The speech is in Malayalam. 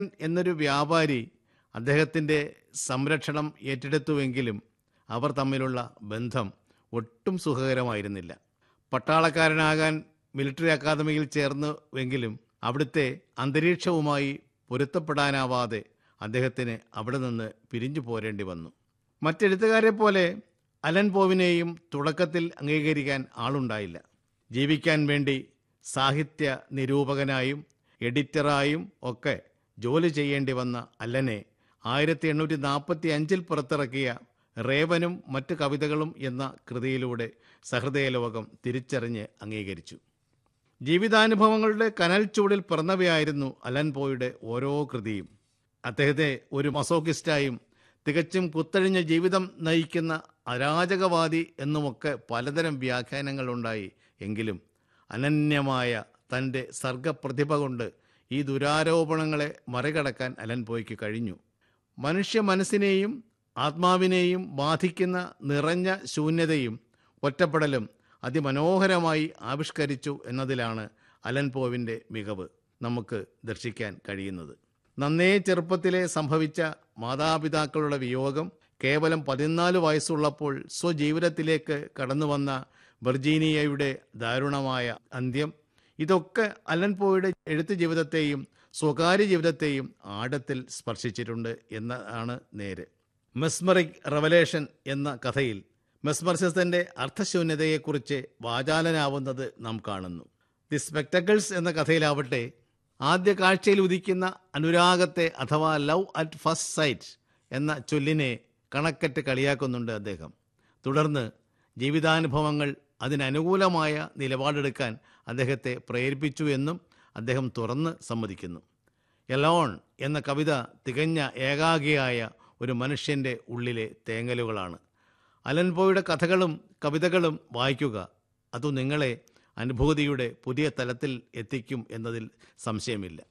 എന്നൊരു വ്യാപാരി അദ്ദേഹത്തിൻ്റെ സംരക്ഷണം ഏറ്റെടുത്തുവെങ്കിലും അവർ തമ്മിലുള്ള ബന്ധം ഒട്ടും സുഖകരമായിരുന്നില്ല പട്ടാളക്കാരനാകാൻ മിലിറ്ററി അക്കാദമിയിൽ ചേർന്നുവെങ്കിലും അവിടുത്തെ അന്തരീക്ഷവുമായി പൊരുത്തപ്പെടാനാവാതെ അദ്ദേഹത്തിന് അവിടെ നിന്ന് പിരിഞ്ഞു പോരേണ്ടി വന്നു മറ്റെഴുത്തുകാരെ പോലെ അലൻ പോവിനെയും തുടക്കത്തിൽ അംഗീകരിക്കാൻ ആളുണ്ടായില്ല ജീവിക്കാൻ വേണ്ടി സാഹിത്യ നിരൂപകനായും എഡിറ്ററായും ഒക്കെ ജോലി ചെയ്യേണ്ടി വന്ന അല്ലനെ ആയിരത്തി എണ്ണൂറ്റി നാൽപ്പത്തി അഞ്ചിൽ പുറത്തിറക്കിയ റേവനും മറ്റ് കവിതകളും എന്ന കൃതിയിലൂടെ സഹൃദയലോകം തിരിച്ചറിഞ്ഞ് അംഗീകരിച്ചു ജീവിതാനുഭവങ്ങളുടെ കനൽ ചൂടിൽ പിറന്നവയായിരുന്നു അലൻ പോയുടെ ഓരോ കൃതിയും അദ്ദേഹത്തെ ഒരു മസോക്കിസ്റ്റായും തികച്ചും കുത്തഴിഞ്ഞ ജീവിതം നയിക്കുന്ന അരാജകവാദി എന്നുമൊക്കെ പലതരം വ്യാഖ്യാനങ്ങളുണ്ടായി എങ്കിലും അനന്യമായ തൻ്റെ സർഗപ്രതിഭ കൊണ്ട് ഈ ദുരാരോപണങ്ങളെ മറികടക്കാൻ അലൻ പോയ്ക്ക് കഴിഞ്ഞു മനുഷ്യ മനസ്സിനെയും ആത്മാവിനെയും ബാധിക്കുന്ന നിറഞ്ഞ ശൂന്യതയും ഒറ്റപ്പെടലും അതിമനോഹരമായി ആവിഷ്കരിച്ചു എന്നതിലാണ് അലൻ പോവിൻ്റെ മികവ് നമുക്ക് ദർശിക്കാൻ കഴിയുന്നത് നന്നേ ചെറുപ്പത്തിലെ സംഭവിച്ച മാതാപിതാക്കളുടെ വിയോഗം കേവലം പതിനാല് വയസ്സുള്ളപ്പോൾ സ്വജീവിതത്തിലേക്ക് കടന്നു വന്ന വെർജീനിയയുടെ ദാരുണമായ അന്ത്യം ഇതൊക്കെ അലൻ പോയുടെ എഴുത്ത് ജീവിതത്തെയും സ്വകാര്യ ജീവിതത്തെയും ആഴത്തിൽ സ്പർശിച്ചിട്ടുണ്ട് എന്നതാണ് നേര് മെസ്മറിക് റവലേഷൻ എന്ന കഥയിൽ മെസ്മർസിസത്തിന്റെ അർത്ഥശൂന്യതയെക്കുറിച്ച് വാചാലനാവുന്നത് നാം കാണുന്നു ദി സ്പെക്ടക്കിൾസ് എന്ന കഥയിലാവട്ടെ ആദ്യ കാഴ്ചയിൽ ഉദിക്കുന്ന അനുരാഗത്തെ അഥവാ ലവ് അറ്റ് ഫസ്റ്റ് സൈറ്റ് എന്ന ചൊല്ലിനെ കണക്കറ്റ് കളിയാക്കുന്നുണ്ട് അദ്ദേഹം തുടർന്ന് ജീവിതാനുഭവങ്ങൾ അതിനനുകൂലമായ നിലപാടെടുക്കാൻ അദ്ദേഹത്തെ പ്രേരിപ്പിച്ചു എന്നും അദ്ദേഹം തുറന്ന് സമ്മതിക്കുന്നു എലോൺ എന്ന കവിത തികഞ്ഞ ഏകാഗിയായ ഒരു മനുഷ്യൻ്റെ ഉള്ളിലെ തേങ്ങലുകളാണ് അലൻപോയുടെ കഥകളും കവിതകളും വായിക്കുക അതു നിങ്ങളെ അനുഭൂതിയുടെ പുതിയ തലത്തിൽ എത്തിക്കും എന്നതിൽ സംശയമില്ല